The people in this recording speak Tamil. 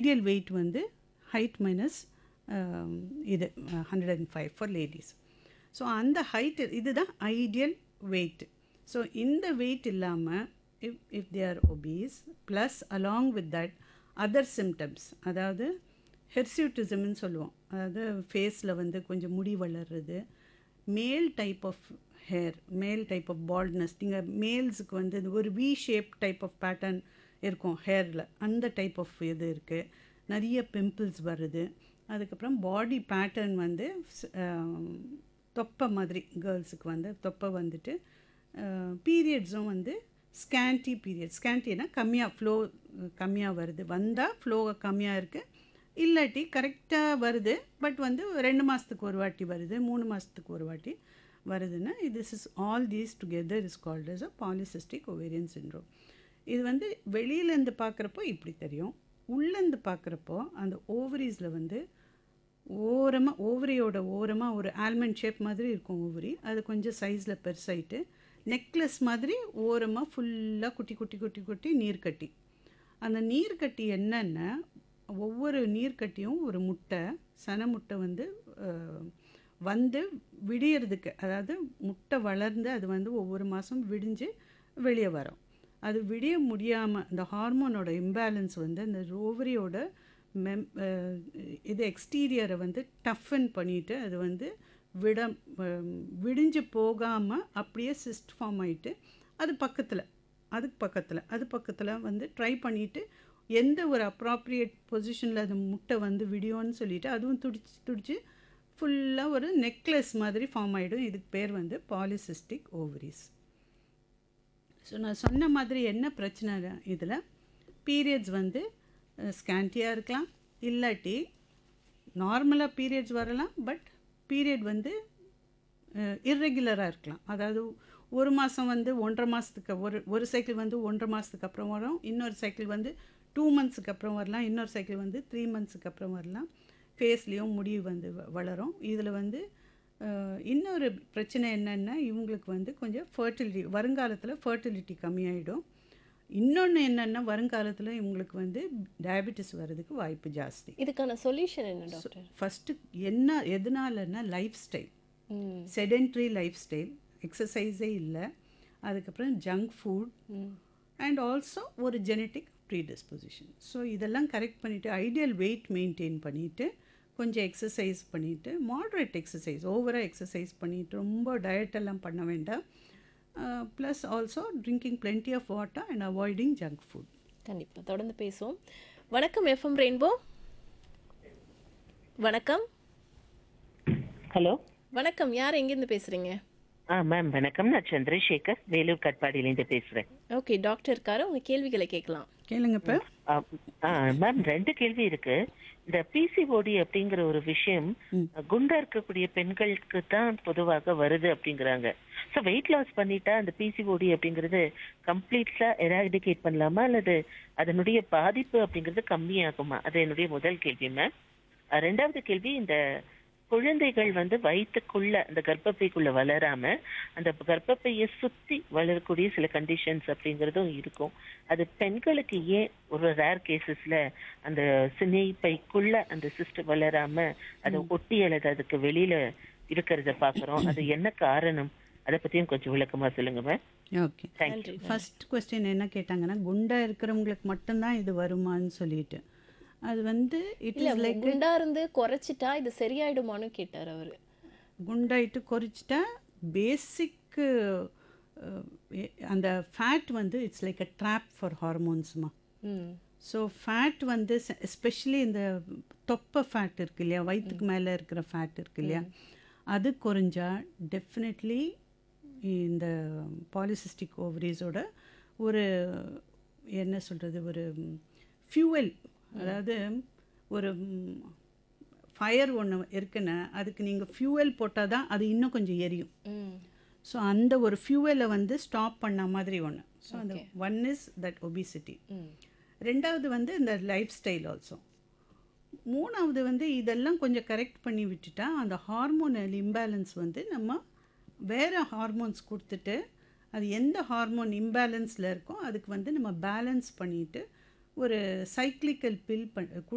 ஐடியல் வெயிட் வந்து ஹைட் மைனஸ் இது hundred and five for ladies so அந்த ஹைட் இதுதான் ஐடியல் வெயிட் ஸோ இந்த வெயிட் இல்லாமல் if if they are obese plus along with that other symptoms அதாவது ஹெர்சியூட்டிசம்னு சொல்லுவோம் அதாவது ஃபேஸில் வந்து கொஞ்சம் முடி வளர்றது male type of hair male type of baldness நீங்கள் மேல்ஸுக்கு வந்து இது ஒரு V shape type of pattern இருக்கும் ஹேரில் அந்த டைப் ஆஃப் இது இருக்குது நிறைய பிம்பிள்ஸ் வருது அதுக்கப்புறம் பாடி பேட்டர்ன் வந்து ஸ்- ஆம், தொப்பை மாதிரி கேர்ள்ஸுக்கு வந்து தொப்பை வந்துட்டு பீரியட்ஸும் வந்து ஸ்கேன்டி பீரியட் ஸ்கேன்டினா கம்மியாக ஃப்ளோ கம்மியாக வருது வந்தால் ஃப்ளோ கம்மியாக இருக்குது இல்லாட்டி கரெக்டாக வருது பட் வந்து ரெண்டு மாதத்துக்கு ஒரு வாட்டி வருது மூணு மாதத்துக்கு ஒரு வாட்டி வருதுன்னா this is all these together is called as a polycystic ovarian syndrome இது வந்து வெளியிலேருந்து பார்க்குறப்போ இப்படி தெரியும் உள்ளேருந்து பார்க்குறப்போ அந்த ஓவரீஸில் வந்து ஓரமாக ஓவரியோட ஓரமாக ஒரு ஆல்மண்ட் ஷேப் மாதிரி இருக்கும் ஓவரி அது கொஞ்சம் சைஸில் பெருசாயிட்டு நெக்லஸ் மாதிரி ஓரமாக ஃபுல்லாக குட்டி குட்டி குட்டி குட்டி நீர்க்கட்டி அந்த நீர்க்கட்டி என்னென்னா ஒவ்வொரு நீர்க்கட்டியும் ஒரு முட்டை சன முட்டை வந்து அஹ், வந்து விடியறதுக்கு அதாவது முட்டை வளர்ந்து அது வந்து ஒவ்வொரு மாதம் விடிஞ்சு வெளியே வரும் அது விடிய முடியாமல் இந்த ஹார்மோனோட இம்பேலன்ஸ் வந்து அந்த ஓவரியோட மெம் அஹ், இது எக்ஸ்டீரியரை வந்து டஃபன் பண்ணிட்டு அது வந்து விட அஹ், விடிஞ்சு போகாமல் அப்படியே சிஸ்ட் ஃபார்ம் ஆயிட்டு அது பக்கத்தில் அதுக்கு பக்கத்தில் அது பக்கத்தில் வந்து ட்ரை பண்ணிவிட்டு எந்த ஒரு அப்ராப்ரியேட் பொசிஷனில் அது முட்டை வந்து விடியோன்னு சொல்லிட்டு அதுவும் துடிச்சு துடிச்சு ஃபுல்லாக ஒரு நெக்லஸ் மாதிரி ஃபார்ம் ஆகிடும் இதுக்கு பேர் வந்து பாலிசிஸ்டிக் ஓவரிஸ் ஸோ நான் சொன்ன மாதிரி என்ன பிரச்சனை இதில் பீரியட்ஸ் வந்து ஸ்கேண்டியாக இருக்கலாம் இல்லாட்டி நார்மலாக பீரியட்ஸ் வரலாம் பட் பீரியட் வந்து இர்ரெகுலராக இருக்கலாம் அதாவது ஒரு மாதம் வந்து ஒன்றரை மாதத்துக்கு ஒரு ஒரு சைக்கிள் வந்து ஒன்றரை மாதத்துக்கு அப்புறம் வரும் இன்னொரு சைக்கிள் வந்து டூ மந்த்ஸுக்கு அப்புறம் வரலாம் இன்னொரு சைக்கிள் வந்து த்ரீ மந்த்ஸுக்கு அப்புறம் வரலாம் ஃபேஸ்லேயும் முடி வந்து வ- வளரும் இதில் வந்து அஹ், இன்னொரு பிரச்சனை என்னென்னா இவங்களுக்கு வந்து கொஞ்சம் ஃபர்டிலிட்டி வருங்காலத்தில் ஃபர்டிலிட்டி கம்மியாயிடும் இன்னொன்று என்னென்னா வருங்காலத்தில் இவங்களுக்கு வந்து டயபெட்டிஸ் வர்றதுக்கு வாய்ப்பு ஜாஸ்தி இதுக்கான சொல்யூஷன் என்ன டாக்டர் ஃபஸ்ட்டு என்ன எதனாலன்னா lifestyle hmm sedentary lifestyle எக்ஸசைஸே இல்லை அதுக்கப்புறம் junk food hmm and also ஒரு ஜெனட்டிக் ப்ரீடிஸ்பொசிஷன் ஸோ இதெல்லாம் கரெக்ட் பண்ணிவிட்டு ஐடியல் வெயிட் மெயின்டைன் பண்ணிவிட்டு கொஞ்சம் எக்ஸசைஸ் பண்ணிவிட்டு மாட்ரேட் எக்ஸசைஸ் ஓவராக எக்ஸசைஸ் பண்ணிவிட்டு ரொம்ப டயட் எல்லாம் பண்ண வேண்டாம் plus also drinking plenty of water and avoiding junk food கண்டிப்பா தொடர்ந்து பேசுவோம் வணக்கம் எஃப்எம் ரெயின்போ வணக்கம் ஹலோ வணக்கம் யார் எங்கேருந்து பேசுறீங்க ஆ மேம் வணக்கம் நான் சந்திரசேகர் வேலூர் கட்பாடியிலேருந்து பேசுறேன் ஓகே டாக்டர் இருக்காரு உங்க கேள்விகளை கேட்கலாம் கேளுங்க இப்போ ஆ, ஆ, மேம் ரெண்டு கேள்வி இருக்கு இந்த பிசிஓடி அப்படிங்கிற ஒரு விஷயம் குண்டா இருக்கக்கூடிய பெண்களுக்கு தான் பொதுவாக வருது அப்படிங்கிறாங்க ஸோ வெயிட் லாஸ் பண்ணிட்டா அந்த பிசிஓடி அப்படிங்கிறது கம்ப்ளீட்லா எராடிகேட் பண்ணலாமா அல்லது அதனுடைய பாதிப்பு அப்படிங்கிறது கம்மியாகுமா அது என்னுடைய முதல் கேள்வி மேம் அஹ் ரெண்டாவது கேள்வி இந்த குழந்தைகள் வந்து வயிற்றுக்குள்ள அந்த கர்ப்பப்பைக்குள்ள வளராம அந்த கர்ப்பப்பையை சுத்தி வளரக்கூடிய சில கண்டிஷன்ஸ் அப்படிங்கறதும் இருக்கும் அது பெண்களுக்கு ஏன் ஒரு ரேர் கேசஸ்ல அந்த சினை பைக்குள்ள அந்த சிஸ்டம் வளராம அதை ஒட்டி அல்லது அதுக்கு வெளியில இருக்கிறத பாக்குறோம் அது என்ன காரணம் அதை பத்தியும் கொஞ்சம் விளக்கமா சொல்லுங்க ma'am okay thank you first question என்ன கேட்டாங்கன்னா குண்டா இருக்கிறவங்களுக்கு மட்டும்தான் இது வருமான்னு சொல்லிட்டு அது வந்து இட் இல்ல இஸ் லைக் குண்டா இருந்து குறைச்சிட்டா இது சரியாயிடுமான்னு கேட்டார் அவரு குண்டாயிட்டு குறைச்சிட்டா பேசிக்கு அந்த ஃபேட் வந்து it's like a drop for ஹார்மோன்ஸ்மா ம் ஸோ ஃபேட் வந்து எஸ்பெஷலி இந்த தொப்பை ஃபேட் இருக்கு இல்லையா வயிற்றுக்கு மேலே இருக்கிற ஃபேட் இருக்கு இல்லையா அது குறைஞ்சா டெஃபினெட்லி இந்த பாலிசிஸ்டிக் ஓவரிஸோட ஒரு என்ன சொல்கிறது ஒரு ஃபியூவல் அதாவது ஒரு ஃபயர் ஒன்று இருக்குன்னா அதுக்கு நீங்கள் ஃபியூவல் போட்டால் தான் அது இன்னும் கொஞ்சம் எரியும் ம் ஸோ அந்த ஒரு ஃபியூவலை வந்து ஸ்டாப் பண்ண மாதிரி ஒன்று ஸோ அந்த ஒன் இஸ் தட் ஒபிசிட்டி ம் ரெண்டாவது வந்து இந்த லைஃப் ஸ்டைல் ஆல்சோ மூணாவது வந்து இதெல்லாம் கொஞ்சம் கரெக்ட் பண்ணி விட்டுட்டா அந்த ஹார்மோனல் இம்பேலன்ஸ் வந்து நம்ம வேறு ஹார்மோன்ஸ் கொடுத்துட்டு அது எந்த ஹார்மோன் இம்பேலன்ஸில் இருக்கோ அதுக்கு வந்து நம்ம பேலன்ஸ் பண்ணிட்டு ஒரு சைக்ளிக்கல் பில் பண்